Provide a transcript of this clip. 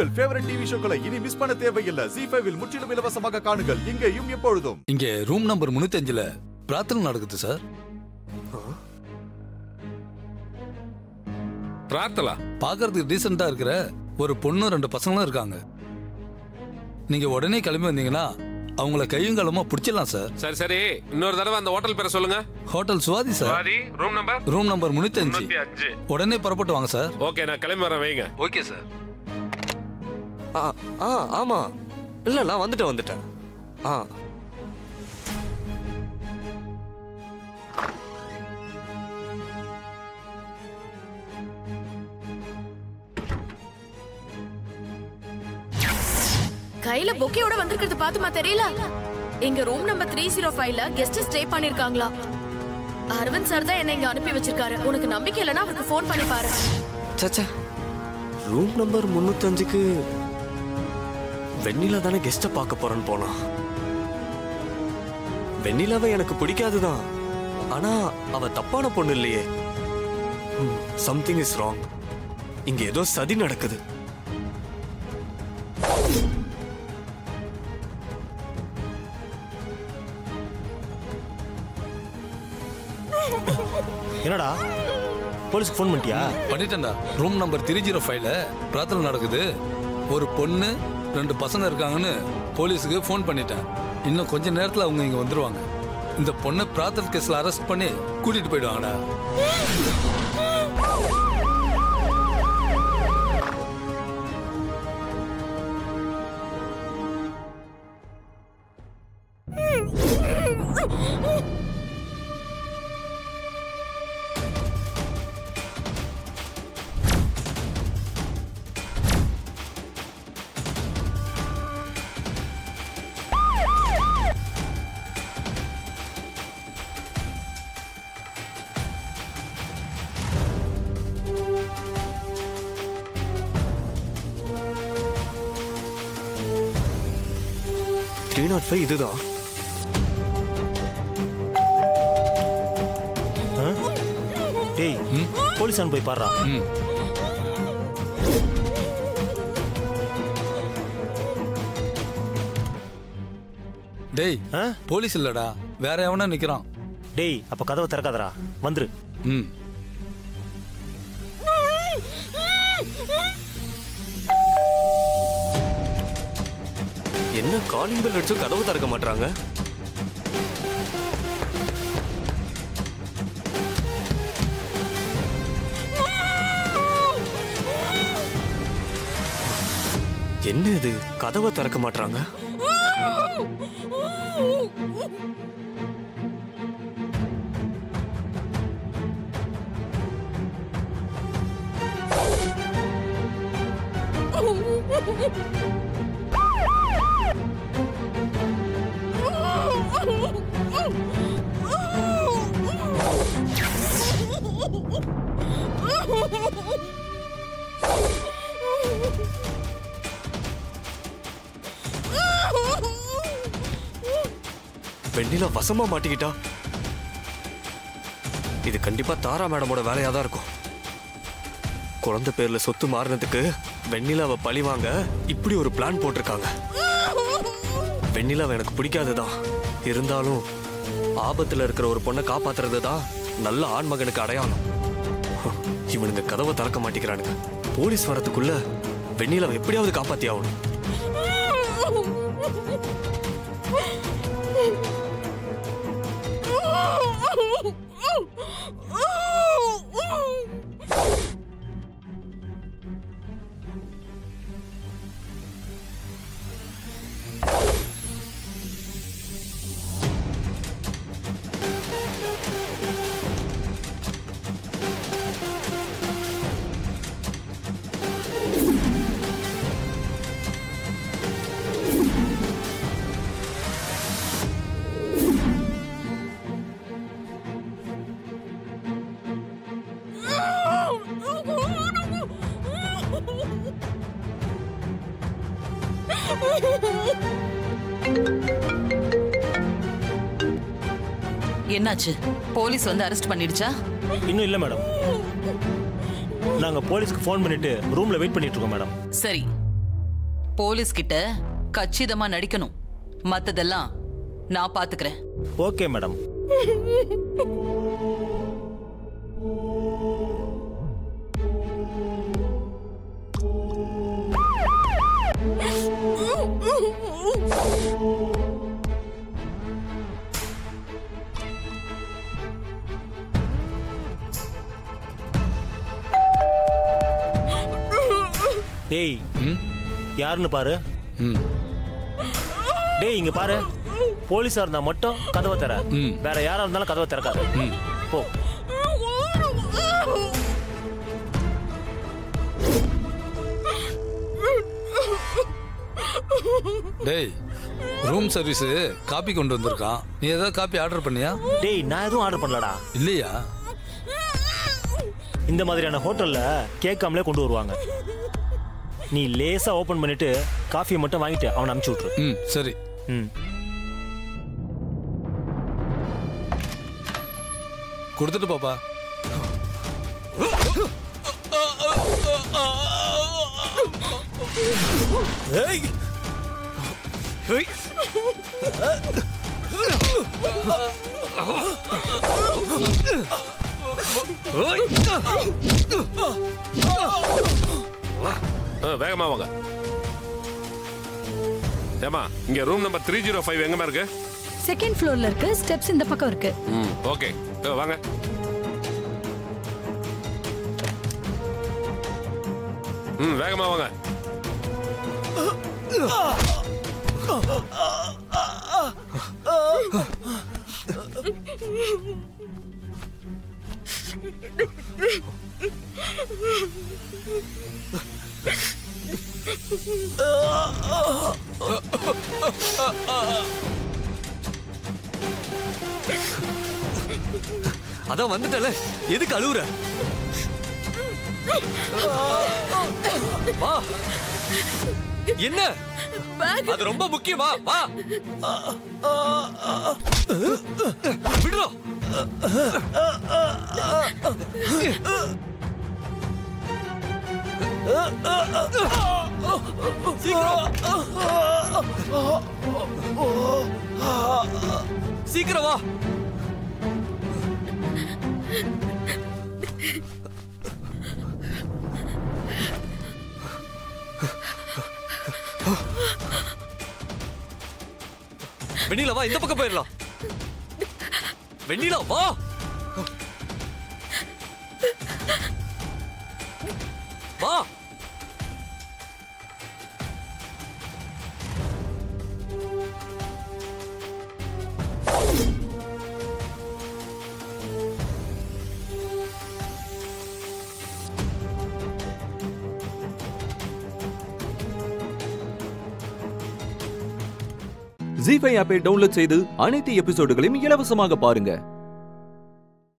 உங்கள் favourite TV ஷோக்களை இனி miss பண்ண தேவையில்லை ஜி ஃபைவில் முற்றிலும் இலவசமாக காணுங்கள் இங்கேயும் எப்பொழுதும் இங்க ரூம் நம்பர் முன்னூத்தஞ்சுல பிரார்த்தனை நடக்குது சார் பிரார்த்தலா பார்க்கறதுக்கு டீசெண்டா இருக்கிற ஒரு பொண்ணு ரெண்டு பசங்களும் இருக்காங்க நீங்க உடனே கிளம்பி வந்தீங்கன்னா அவங்கள கையும் களமா பிடிச்சிடலாம் சார் சரி சரி இன்னொரு தடவை அந்த ஹோட்டல் பேரை சொல்லுங்க hotel Swathi sir Swathi room number room number முன்னூத்தஞ்சு தொண்ணூத்தி அஞ்சு உடனே புறப்பட்டு வாங்க சார் ஓகே நான் கிளம்பி வரேன் வைங்க ஓகே சார் ஆ ஆ ஆமா இல்ல நான் வந்துட்டேன் வந்துட்டேன் ஆ கையில பொக்கையோட வந்திருக்கிறது பாத்துமா தெரியல எங்க ரூம் நம்பர் த்ரீ ஜீரோ ஃபைவ்ல கெஸ்ட் ஸ்டே பண்ணிருக்காங்களா அரவிந்த் சார் தான் என்ன இங்க அனுப்பி வச்சிருக்காரு உனக்கு நம்பிக்கை இல்லைன்னா அவருக்கு ஃபோன் பண்ணி பாரு சச்சா ரூம் நம்பர் முன்னூத்தஞ்சுக்கு வெண்ணிலா தானே கெஸ்ட பார்க்க போறேன்னு போனா வெண்ணிலாவை எனக்கு பிடிக்காதுதான் ஆனா அவ தப்பான பொண்ணு இல்லையே சம்திங் இஸ் ராங் இங்க ஏதோ சதி நடக்குது என்னடா போலீஸ்க்கு ஃபோன் பண்ணிட்டியா பண்ணிட்டேன்டா ரூம் நம்பர் த்ரீ ஜீரோ ஃபைவ்ல பிரார்த்தனை நடக்குது ஒரு பொண்ணு ரெண்டு பசங்க இருக்காங்கன்னு போலீஸுக்கு ஃபோன் பண்ணிட்டேன் இன்னும் கொஞ்ச நேரத்துல அவங்க இங்க வந்துருவாங்க இந்த பொண்ணை பிரார்த்தனை கேஸ்ல அரெஸ்ட் பண்ணி கூட்டிட்டு போயிடுவாங்கடா த்ரீ நாட் ஃபைவ் இதுதான் ஆ? டேய் போலீஸ் போய் பாடுறா ம் டேய் ஆ? போலீஸ் இல்லடா வேற எவனா நிக்கிறான் டேய் அப்ப கதவை திறக்காதடா வந்துரு ம் என்ன காலிங் பெல் அடிச்சும் கதவு திறக்க மாட்டாங்க என்ன இது கதவை திறக்க மாட்டாங்க வெண்ணிலா வசமா மாட்டிக்கிட்டா இது கண்டிப்பா தாரா மேடமோட வேலையா தான் இருக்கும் குழந்தை பேர்ல சொத்து மாறினதுக்கு வெண்ணிலாவை பழி வாங்க இப்படி ஒரு பிளான் போட்டிருக்காங்க வெண்ணிலாவை எனக்கு பிடிக்காதுதான் இருந்தாலும் ஆபத்துல இருக்கிற ஒரு பொண்ணை காப்பாத்துறது தான் நல்ல ஆண்மகனுக்கு அடையாளம் இவனுங்க கதவை திறக்க மாட்டேங்கிறானுங்க போலீஸ் வரதுக்குள்ள வெண்ணிலாவை எப்படியாவது காப்பாத்தி ஆகணும் என்னாச்சு போலீஸ் வந்து அரெஸ்ட் பண்ணிடுச்சா இன்னும் இல்லை மேடம் நாங்க போலீஸ்க்கு ஃபோன் பண்ணிட்டு ரூம்ல வெயிட் பண்ணிட்டு இருக்கோம் மேடம் சரி போலீஸ் கிட்ட கச்சிதமா நடிக்கணும் மத்ததெல்லாம் நான் பாத்துக்கிறேன் ஓகே மேடம் டேய் யாருன்னு பாரு ம் டேய் இங்க பாரு போலீஸா இருந்தா மட்டும் கதவை தர ம். வேற யாரா இருந்தாலும் கதவை திறக்காது ம் போ டேய் ரூம் சர்வீஸ் காப்பி கொண்டு வந்திருக்கான் நீ ஏதாவது காப்பி ஆர்டர் பண்ணியா டேய் நான் எதுவும் ஆர்டர் பண்ணலடா இல்லையா இந்த மாதிரியான ஹோட்டல்ல கேட்காமலே கொண்டு வருவாங்க நீ லேசா ஓபன் பண்ணிட்டு காஃபியை மட்டும் வாங்கிட்டு அவனை அனுப்பிச்சு விட்ரு ம் சரி ம் கொடுத்துட்டு பாப்பா ஆ, வேகமா வாங்க ஏமா இங்க room number three zero five எங்கம்மா இருக்கு செகண்ட் ஃப்ளோர்ல இருக்கு ஸ்டெப்ஸ் இந்த பக்கம் இருக்கு ம் ஓகே ஆ, வாங்க ம் வேகமா வாங்க அதான் வந்துட்டல எதுக்கு அழுவுற வா என்ன அது ரொம்ப முக்கியமா வா விடுறா சீக்கிரம் வா வெண்ணிலா வா இந்த பக்கம் போயிடலாம் வெண்ணிலா வா வா ஜி ஃபைவ் ஆப்பை டவுன்லோட் செய்து அனைத்து எபிசோடுகளையும் இலவசமாக பாருங்க